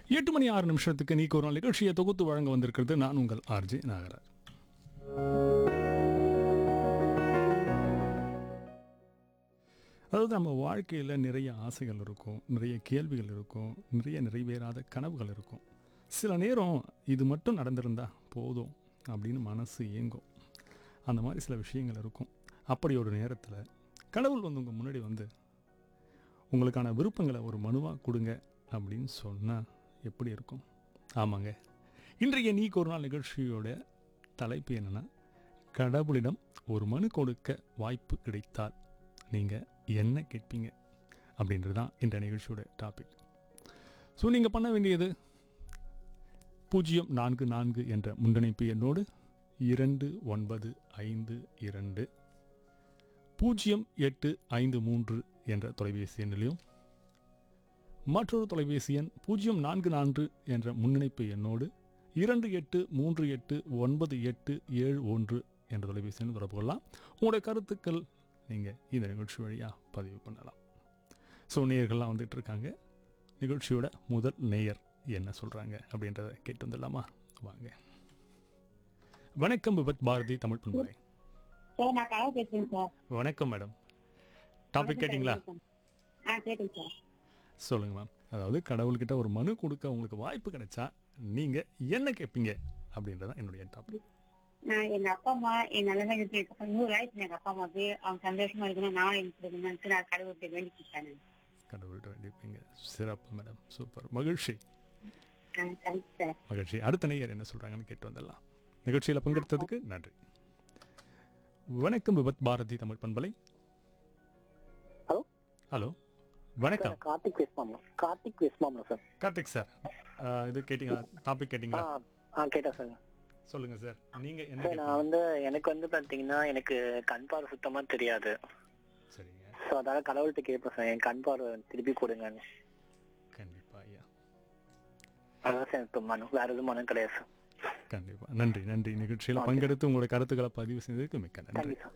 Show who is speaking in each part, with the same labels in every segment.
Speaker 1: எட்டு மணி ஆறு நிமிஷத்துக்கு நீக்கு ஒரு நாள் நிகழ்ச்சியை தொகுத்து வழங்க வந்திருக்கிறது நான் உங்கள் ஆர்ஜி நாகராஜ் அதாவது நம்ம வாழ்க்கையில் நிறைய ஆசைகள் இருக்கும் நிறைய கேள்விகள் இருக்கும் நிறைய நிறைவேறாத கனவுகள் இருக்கும் சில நேரம் இது மட்டும் நடந்திருந்தா போதும் அப்படின்னு மனசு ஏங்கும் அந்த மாதிரி சில விஷயங்கள் இருக்கும் அப்படி ஒரு நேரத்தில் கடவுள் வந்து உங்கள் முன்னாடி வந்து உங்களுக்கான விருப்பங்களை ஒரு மனுவாக கொடுங்க அப்படின்னு சொன்னால் எப்படி இருக்கும் ஆமாங்க இன்றைய நீக்கு ஒரு நாள் நிகழ்ச்சியோட தலைப்பு என்னென்னா கடவுளிடம் ஒரு மனு கொடுக்க வாய்ப்பு கிடைத்தால் நீங்கள் என்ன கேட்பீங்க அப்படின்றது தான் இந்த நிகழ்ச்சியோட டாபிக் ஸோ நீங்கள் பண்ண வேண்டியது பூஜ்ஜியம் நான்கு நான்கு என்ற முன்னணிப்பு எண்ணோடு இரண்டு ஒன்பது ஐந்து இரண்டு பூஜ்ஜியம் எட்டு ஐந்து மூன்று என்ற தொலைபேசி எண்ணிலையும் மற்றொரு தொலைபேசி எண் பூஜ்ஜியம் நான்கு நான்கு என்ற முன்னிணைப்பு எண்ணோடு இரண்டு எட்டு மூன்று எட்டு ஒன்பது எட்டு ஏழு ஒன்று என்ற தொலைபேசி எண் தொடர்பு கொள்ளலாம் உங்களுடைய கருத்துக்கள் நீங்கள் இந்த நிகழ்ச்சி வழியாக பதிவு பண்ணலாம் ஸோ நேயர்கள்லாம் வந்துட்டு இருக்காங்க நிகழ்ச்சியோட முதல் நேயர் என்ன சொல்கிறாங்க அப்படின்றத கேட்டு வந்துடலாமா வாங்க வணக்கம் விபத் பாரதி தமிழ் பண்பலை
Speaker 2: சார் நான் கனவு பேசுறேன் சார்
Speaker 1: வணக்கம் மேடம் டாபிக் கேட்டிங்களா
Speaker 2: ஆ கேட்டேன் சார்
Speaker 1: சொல்லுங்க மேம் அதாவது கடவுள்கிட்ட ஒரு மனு கொடுக்க உங்களுக்கு வாய்ப்பு கிடைச்சா நீங்க என்ன கேட்பீங்க அப்படின்றதான் என்னுடைய டாபிக்
Speaker 2: நான் எங்க அப்பா அம்மா என் நிலைமை இருக்கு நூறு வயசு எங்க அப்பா அம்மாவுக்கு அவங்க சந்தோஷமா இருக்கணும் நான் எனக்கு இருக்கணும்னு நான் கடவுள்கிட்ட வேண்டிக்கிட்டேன்
Speaker 1: கடவுள்கிட்ட வேண்டிப்பீங்க சிறப்பு மேடம் சூப்பர் மகிழ்ச்சி
Speaker 2: தேங்க்ஸ் சார்
Speaker 1: மகிழ்ச்சி அடுத்த நேயர் என்ன சொல்றாங்கன்னு கேட்டு வந்துடலாம் நிகழ்ச்சியில் பங்கெடுத்ததுக்கு நன்றி வணக்கம் விபத் பாரதி தமிழ் பண்பலை
Speaker 3: ஹலோ
Speaker 1: ஹலோ வணக்கம்
Speaker 3: கார்த்திக் பேசுமாம்ல கார்த்திக் பேசுமாம்ல சார்
Speaker 1: கார்த்திக் சார் அஹ், இது கேட்டிங்களா டாபிக்
Speaker 3: ஆ
Speaker 1: கேட்டிங்களா
Speaker 3: ஆ கேட்டேன் சார்
Speaker 1: சொல்லுங்க சார் நீங்க என்ன
Speaker 3: சார் நான்
Speaker 1: கேட்பீங்க?
Speaker 3: வந்து எனக்கு வந்து பாத்தீங்கன்னா எனக்கு கண் பார்வை சுத்தமா தெரியாது
Speaker 1: சரிங்க
Speaker 3: ஸோ அதால கடவுள்கிட்ட கேட்பேன் சார் என் கண் பார்வை திருப்பி கொடுங்கன்னு
Speaker 1: கண்டிப்பா ஐயா
Speaker 3: அதான் சார் எனக்கு மனம் வேற எதுவும் மனம் கிடையாது சார்
Speaker 1: கண்டிப்பா நன்றி நன்றி நிகழ்ச்சியில் பங்கெடுத்து உங்களுடைய கருத்துக்களை பதிவு செய்ததுக்கு மிக்க நன்றி
Speaker 3: தேங்க்யூ சார்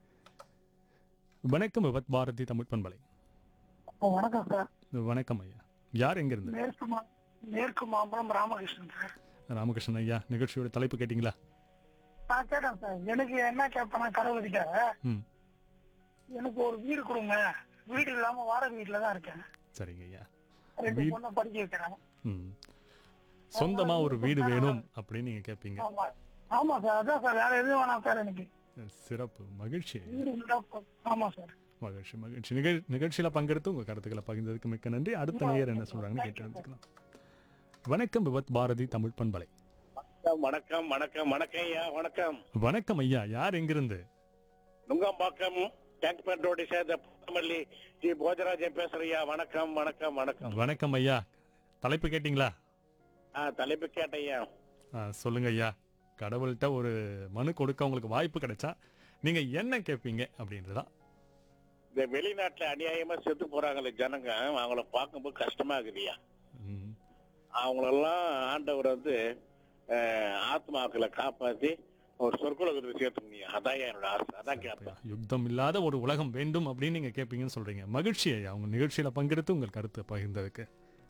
Speaker 1: வணக்கம் விபத் பாரதி தமிழ் பண்பலை
Speaker 4: வணக்கம் சார்
Speaker 1: வணக்கம் ஐயா யார் எங்கிருந்து
Speaker 4: மேற்கு மா மேற்கு மாம்பலம் ராமகிருஷ்ணன் சார்
Speaker 1: ராமகிருஷ்ணன் ஐயா நிகழ்ச்சியோட தலைப்பு கேட்டிங்களா
Speaker 4: நான் கேட்டேன் சார் எனக்கு என்ன கேட்பேன்னா கடவுள்கிட்ட
Speaker 1: ம்
Speaker 4: எனக்கு ஒரு வீடு கொடுங்க வீடு இல்லாம வாடகை வீட்டுல தான் இருக்கேன்
Speaker 1: சரிங்க ஐயா
Speaker 4: ரெண்டு
Speaker 1: வீடு-
Speaker 4: பொண்ணை படிக்க வைக்கிறேன்
Speaker 1: ம் சொந்தமா ஒரு வீடு வேணும் அப்படின்னு நீங்க கேட்பீங்க
Speaker 4: ஆமா ஆமா சார் அதான் சார் வேற எதுவும் வேணாம் சார் எனக்கு
Speaker 1: சிறப்பு மகிழ்ச்சி ஐயா.
Speaker 4: வீடு இருந்தா போ- ஆமா சார்
Speaker 1: மகிழ்ச்சி மகிழ்ச்சி நிகழ் நிகழ்ச்சியில பங்கெடுத்து உங்க கருத்துக்களை பகிர்ந்ததுக்கு மிக்க நன்றி அடுத்த நேயர் என்ன சொல்றாங்கன்னு கேட்டு எடுத்துக்கலாம் வணக்கம் விபத் பாரதி தமிழ் பண்பலை
Speaker 5: வணக்கம் வணக்கம் வணக்கம் ஐயா வணக்கம்
Speaker 1: வணக்கம் ஐயா யார் எங்கிருந்து
Speaker 5: நுங்கம்பாக்கம் டேங்க்பேட் ரோடு சேர்ந்த புத்தமல்லி ஜி போஜராஜன் பேசுறியா வணக்கம் வணக்கம் வணக்கம்
Speaker 1: வணக்கம் ஐயா தலைப்பு கேட்டிங்களா
Speaker 5: ஆ தலைப்பு கேட்டையா
Speaker 1: ஆ, சொல்லுங்க ஐயா கடவுள்கிட்ட ஒரு மனு கொடுக்க உங்களுக்கு வாய்ப்பு கிடைச்சா நீங்க என்ன கேட்பீங்க அப்படின்றதா
Speaker 5: இந்த வெளிநாட்டுல அநியாயமா செத்து போறாங்களே ஜனங்க அவங்கள பார்க்கும்போது கஷ்டமா இருக்குதுயா
Speaker 1: ம்,
Speaker 5: அவங்களெல்லாம் ஆண்டவர் வந்து அஹ், ஆத்மாக்களை காப்பாத்தி ஒரு சொற்குலகத்தை சேர்த்துங்க அதான் என்னோட ஆசை அதான் கேட்பேன்
Speaker 1: யுத்தம் இல்லாத ஒரு உலகம் வேண்டும் அப்படின்னு நீங்க கேட்பீங்கன்னு சொல்றீங்க மகிழ்ச்சி ஐயா உங்க நிகழ்ச்சியில பங்கெடுத்து உங்கள் கருத்தை பகிர்ந்ததுக்கு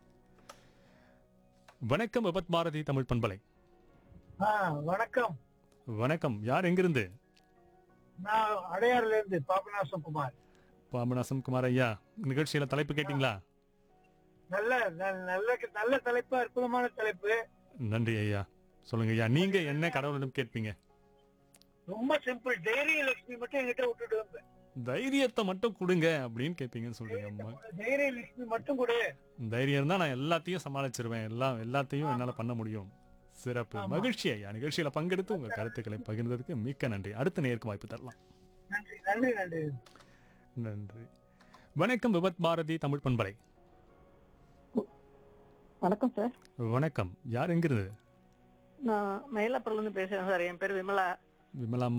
Speaker 1: வணக்கம் விபத் பாரதி தமிழ் பண்பலை
Speaker 4: ஆ, வணக்கம்
Speaker 1: வணக்கம் யார் எங்கிருந்து
Speaker 4: நான் அடையாறுல இருந்து பாபநாசம் குமார்
Speaker 1: பாபநாசம் குமார் ஐயா நிகழ்ச்சியில தலைப்பு கேட்டிங்களா
Speaker 4: நல்ல ந- நல்ல நல்ல தலைப்பு அற்புதமான தலைப்பு
Speaker 1: நன்றி ஐயா சொல்லுங்க ஐயா நீங்க என்ன கடவுளிடம் கேட்பீங்க
Speaker 4: ரொம்ப சிம்பிள் தைரிய லட்சுமி மட்டும் என்கிட்ட விட்டுட்டு வந்தேன்
Speaker 1: தைரியத்தை மட்டும் கொடுங்க அப்படின்னு கேட்பீங்கன்னு சொல்றீங்க அம்மா
Speaker 4: தைரிய லட்சுமி மட்டும் கொடு
Speaker 1: தைரியம் இருந்தா நான் எல்லாத்தையும் சமாளிச்சிருவேன் எல்லாம் எல்லாத்தையும் என்னால பண்ண முடியும் சிறப்பு
Speaker 4: ஆமா.
Speaker 1: மகிழ்ச்சி ஐயா நிகழ்ச்சியில பங்கெடுத்து உங்க கருத்துக்களை பகிர்ந்ததுக்கு மிக்க நன்றி அடுத்த நேருக்கு வாய்ப்பு தரலாம்
Speaker 4: நன்றி நன்றி நன்றி
Speaker 1: நன்றி வணக்கம் விபத் பாரதி தமிழ் பண்பலை
Speaker 6: வணக்கம் சார்
Speaker 1: வணக்கம் யார் எங்கிருந்து
Speaker 6: நான் மயிலாப்பூர்ல இருந்து பேசுறேன் சார் என் பேர் விமலா
Speaker 1: விமலா